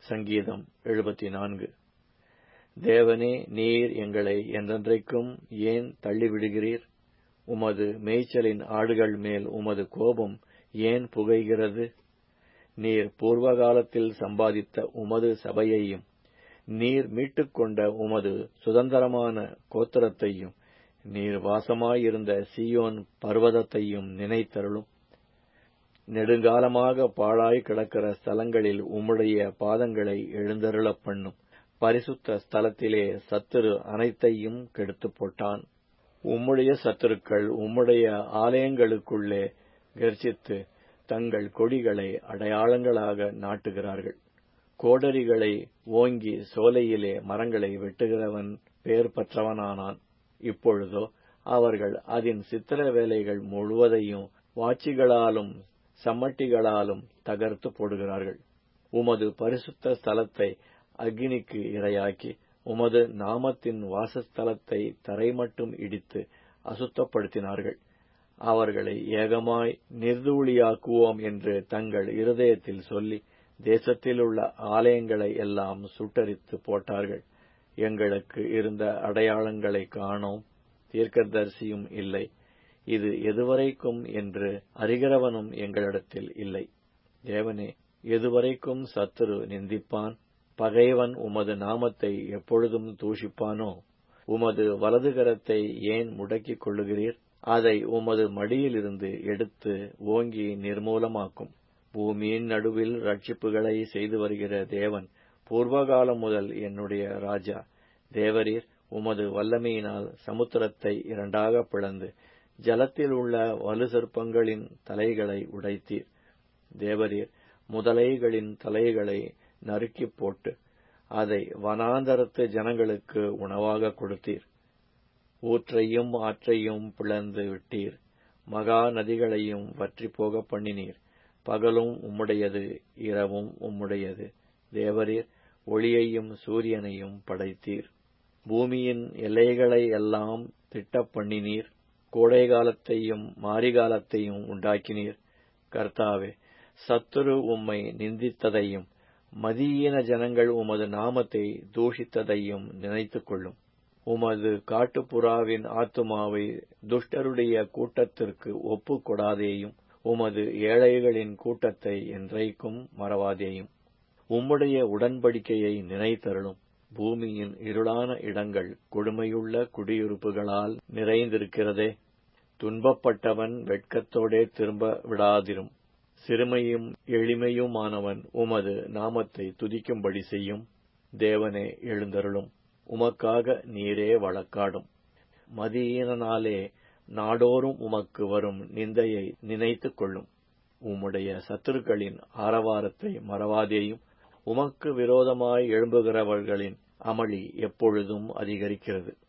சங்கீதம் எழுபத்தி நான்கு தேவனே நீர் எங்களை என்றென்றைக்கும் ஏன் தள்ளிவிடுகிறீர் உமது மேய்ச்சலின் ஆடுகள் மேல் உமது கோபம் ஏன் புகைகிறது நீர் பூர்வகாலத்தில் சம்பாதித்த உமது சபையையும் நீர் மீட்டுக்கொண்ட உமது சுதந்திரமான கோத்திரத்தையும் நீர் வாசமாயிருந்த சீயோன் பர்வதத்தையும் நினைத்தருளும் நெடுங்காலமாக பாழாய் கிடக்கிற ஸ்தலங்களில் உம்முடைய பாதங்களை எழுந்தருளப் பண்ணும் பரிசுத்த ஸ்தலத்திலே சத்துரு அனைத்தையும் கெடுத்துப் போட்டான் உம்முடைய சத்துருக்கள் உம்முடைய ஆலயங்களுக்குள்ளே கர்ஜித்து தங்கள் கொடிகளை அடையாளங்களாக நாட்டுகிறார்கள் கோடரிகளை ஓங்கி சோலையிலே மரங்களை வெட்டுகிறவன் பேர் பெற்றவனானான் இப்பொழுதோ அவர்கள் அதன் சித்திர வேலைகள் முழுவதையும் வாட்சிகளாலும் சம்மட்டிகளாலும் தகர்த்து போடுகிறார்கள் உமது பரிசுத்த ஸ்தலத்தை அக்னிக்கு இரையாக்கி உமது நாமத்தின் வாசஸ்தலத்தை தரை மட்டும் இடித்து அசுத்தப்படுத்தினார்கள் அவர்களை ஏகமாய் நிர்தூளியாக்குவோம் என்று தங்கள் இருதயத்தில் சொல்லி தேசத்திலுள்ள ஆலயங்களை எல்லாம் சுட்டரித்து போட்டார்கள் எங்களுக்கு இருந்த அடையாளங்களை காணோம் தீர்க்கதரிசியும் இல்லை இது எதுவரைக்கும் என்று அறிகிறவனும் எங்களிடத்தில் இல்லை தேவனே எதுவரைக்கும் சத்துரு நிந்திப்பான் பகைவன் உமது நாமத்தை எப்பொழுதும் தூஷிப்பானோ உமது வலதுகரத்தை ஏன் முடக்கிக் கொள்ளுகிறீர் அதை உமது மடியிலிருந்து எடுத்து ஓங்கி நிர்மூலமாக்கும் பூமியின் நடுவில் ரட்சிப்புகளை செய்து வருகிற தேவன் பூர்வகாலம் முதல் என்னுடைய ராஜா தேவரீர் உமது வல்லமையினால் சமுத்திரத்தை இரண்டாக பிளந்து ஜலத்தில் உள்ள வலு சர்ப்பங்களின் தலைகளை உடைத்தீர் தேவரீர் முதலைகளின் தலைகளை நறுக்கிப் போட்டு அதை வனாந்தரத்து ஜனங்களுக்கு உணவாக கொடுத்தீர் ஊற்றையும் ஆற்றையும் பிளந்து விட்டீர் மகா நதிகளையும் வற்றி போக பண்ணினீர் பகலும் உம்முடையது இரவும் உம்முடையது தேவரீர் ஒளியையும் சூரியனையும் படைத்தீர் பூமியின் எல்லைகளை எல்லாம் திட்டப் பண்ணினீர் கோடை காலத்தையும் மாரிகாலத்தையும் உண்டாக்கினீர் கர்த்தாவே சத்துரு உம்மை நிந்தித்ததையும் மதியீன ஜனங்கள் உமது நாமத்தை தூஷித்ததையும் நினைத்துக் கொள்ளும் உமது காட்டுப்புறாவின் ஆத்துமாவை துஷ்டருடைய கூட்டத்திற்கு ஒப்புக் கொடாதேயும் உமது ஏழைகளின் கூட்டத்தை என்றைக்கும் மறவாதேயும் உம்முடைய உடன்படிக்கையை நினைத்தருளும் பூமியின் இருளான இடங்கள் கொடுமையுள்ள குடியிருப்புகளால் நிறைந்திருக்கிறதே துன்பப்பட்டவன் வெட்கத்தோடே திரும்ப விடாதிரும் சிறுமையும் எளிமையுமானவன் உமது நாமத்தை துதிக்கும்படி செய்யும் தேவனே எழுந்தருளும் உமக்காக நீரே வழக்காடும் மதியீனாலே நாடோறும் உமக்கு வரும் நிந்தையை நினைத்துக் கொள்ளும் உம்முடைய சத்துருக்களின் ஆரவாரத்தை மறவாதேயும் உமக்கு விரோதமாய் எழும்புகிறவர்களின் அமளி எப்பொழுதும் அதிகரிக்கிறது